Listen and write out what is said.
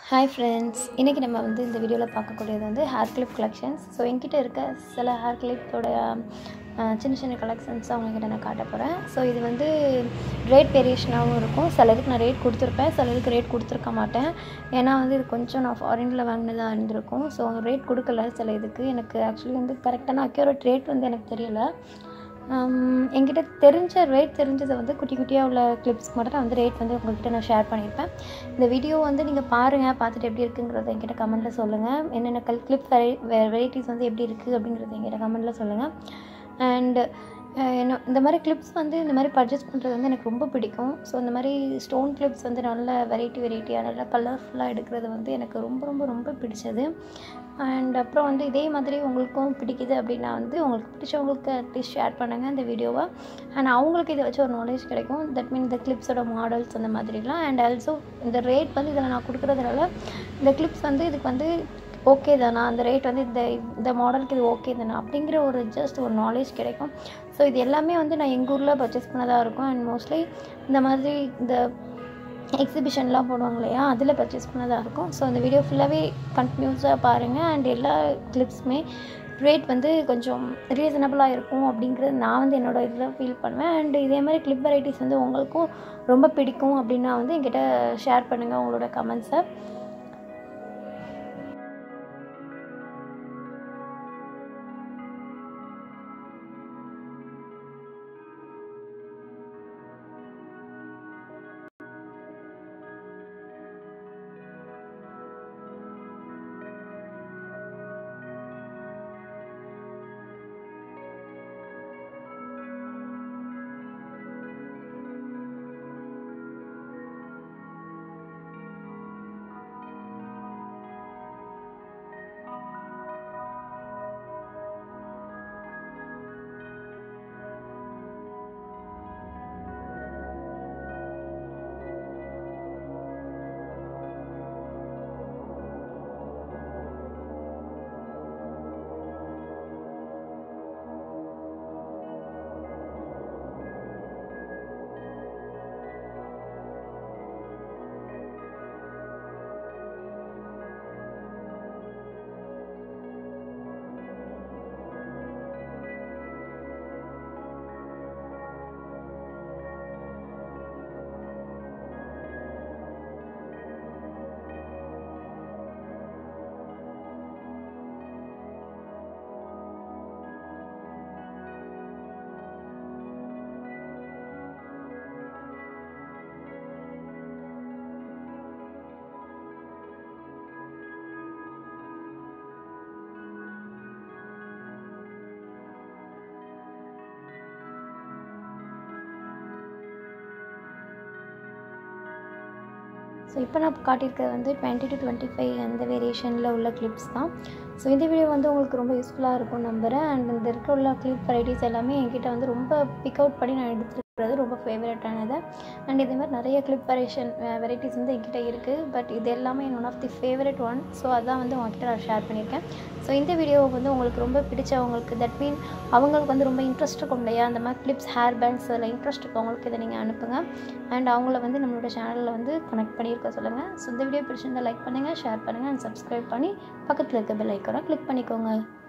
hi friends இன்றைக்கி நம்ம வந்து இந்த வீடியோவில் பார்க்கக்கூடியது வந்து ஹேர் கிளிப் கலெக்ஷன்ஸ் ஸோ என்கிட்ட இருக்க சில ஹேர் கிளிப்போட சின்ன சின்ன கலெக்ஷன்ஸ் அவங்கக்கிட்ட நான் காட்ட போகிறேன் ஸோ இது வந்து ரேட் வேரியேஷனாகவும் இருக்கும் சில இதுக்கு நான் ரேட் கொடுத்துருப்பேன் சில இதுக்கு ரேட் கொடுத்துருக்க மாட்டேன் ஏன்னா வந்து இது கொஞ்சம் நான் ஃபாரினில் வாங்கினதாக இருந்திருக்கும் ஸோ ரேட் கொடுக்கல சில இதுக்கு எனக்கு ஆக்சுவலி வந்து கரெக்டான அக்யூரேட் ரேட் வந்து எனக்கு தெரியல ஹம், என்கிட்ட தெரிஞ்ச ரேட் தெரிஞ்சதை வந்து குட்டி குட்டியாக உள்ள கிளிப்ஸ்க்கு மட்டும் நான் வந்து ரேட் வந்து உங்கள்கிட்ட நான் ஷேர் பண்ணியிருப்பேன் இந்த வீடியோ வந்து நீங்கள் பாருங்கள் பார்த்துட்டு எப்படி இருக்குங்கிறத என்கிட்ட கமெண்ட்டில் சொல்லுங்கள் என்னென்ன கல் கிளிப் வெரை வெரைட்டிஸ் வந்து எப்படி இருக்குது அப்படிங்கிறத என்கிட்ட கமெண்ட்டில் சொல்லுங்கள் அண்டு என்ன இந்த மாதிரி கிளிப்ஸ் வந்து இந்த மாதிரி பர்ச்சேஸ் பண்ணுறது வந்து எனக்கு ரொம்ப பிடிக்கும் ஸோ இந்த மாதிரி ஸ்டோன் கிளிப்ஸ் வந்து நல்ல வெரைட்டி வெரைட்டியாக நல்லா கலர்ஃபுல்லாக எடுக்கிறது வந்து எனக்கு ரொம்ப ரொம்ப ரொம்ப பிடிச்சது அண்ட் அப்புறம் வந்து இதே மாதிரி உங்களுக்கும் பிடிக்குது அப்படின்னா வந்து உங்களுக்கு பிடிச்சவங்களுக்கு அட்லீஸ்ட் ஷேர் பண்ணுங்கள் இந்த வீடியோவை அண்ட் அவங்களுக்கு இதை வச்சு ஒரு நாலேஜ் கிடைக்கும் தட் மீன் இந்த கிளிப்ஸோட மாடல்ஸ் அந்த மாதிரிலாம் அண்ட் ஆல்சோ இந்த ரேட் வந்து இதில் நான் கொடுக்குறதுனால இந்த கிளிப்ஸ் வந்து இதுக்கு வந்து ஓகே தானா அந்த ரேட் வந்து இந்த இந்த மாடலுக்கு இது ஓகே தானா அப்படிங்கிற ஒரு ஜஸ்ட் ஒரு நாலேஜ் கிடைக்கும் ஸோ இது எல்லாமே வந்து நான் எங்கள் ஊரில் பர்ச்சேஸ் பண்ணதாக இருக்கும் அண்ட் மோஸ்ட்லி இந்த மாதிரி இந்த எக்ஸிபிஷன்லாம் போடுவாங்க இல்லையா அதில் பர்ச்சேஸ் பண்ணதாக இருக்கும் ஸோ அந்த வீடியோ ஃபுல்லாகவே கண்டினியூஸாக பாருங்கள் அண்ட் எல்லா கிளிப்ஸுமே ரேட் வந்து கொஞ்சம் ரீசனபிளாக இருக்கும் அப்படிங்கிறது நான் வந்து என்னோட இதில் ஃபீல் பண்ணுவேன் அண்ட் இதே மாதிரி கிளிப் வெரைட்டிஸ் வந்து உங்களுக்கும் ரொம்ப பிடிக்கும் அப்படின்னா வந்து என்கிட்ட ஷேர் பண்ணுங்கள் உங்களோட கமெண்ட்ஸை ஸோ இப்போ நான் காட்டியிருக்கிறது வந்து டுவெண்ட்டி டு டுவெண்ட்டி ஃபைவ் அந்த வேரியேஷனில் உள்ள கிளிப்ஸ் தான் ஸோ இந்த வீடியோ வந்து உங்களுக்கு ரொம்ப யூஸ்ஃபுல்லாக இருக்கும் நம்புகிறேன் அண்ட் இந்த இருக்க உள்ள கிளிப் வெரைட்டிஸ் எல்லாமே என்கிட்ட வந்து ரொம்ப பிக் அவுட் பண்ணி நான் எடுத்துருக்கிறது ரொம்ப ஃபேவரட்டானது அண்ட் இதே மாதிரி நிறைய கிளிப் வெரேஷன் வெரைட்டிஸ் வந்து என்கிட்ட இருக்குது பட் இது எல்லாமே one of the favourite one so அதான் வந்து உங்ககிட்ட நான் ஷேர் பண்ணியிருக்கேன் ஸோ இந்த வீடியோ வந்து உங்களுக்கு ரொம்ப பிடிச்சவங்களுக்கு தட் மீன் அவங்களுக்கு வந்து ரொம்ப இன்ட்ரெஸ்ட் இருக்கும் இல்லையா அந்த மாதிரி கிளிப்ஸ் ஹேர் பேண்ட்ஸ் அதில் இன்ட்ரெஸ்ட் இருக்கவங்களுக்கு இதை நீங்கள் அனுப்புங்க அண்ட் அவங்கள வந்து நம்மளோட சேனலில் வந்து கனெக்ட் பண்ணியிருக்க சொல்லுங்கள் ஸோ இந்த வீடியோ பிடிச்சிருந்தா லைக் பண்ணுங்கள் ஷேர் பண்ணுங்கள் அண்ட் சப்ஸ்கிரைப் பண்ணி பக்கத்தில் இருக்க பெல் ஐக்கனை கிளிக் பண்ணிக்கோங்க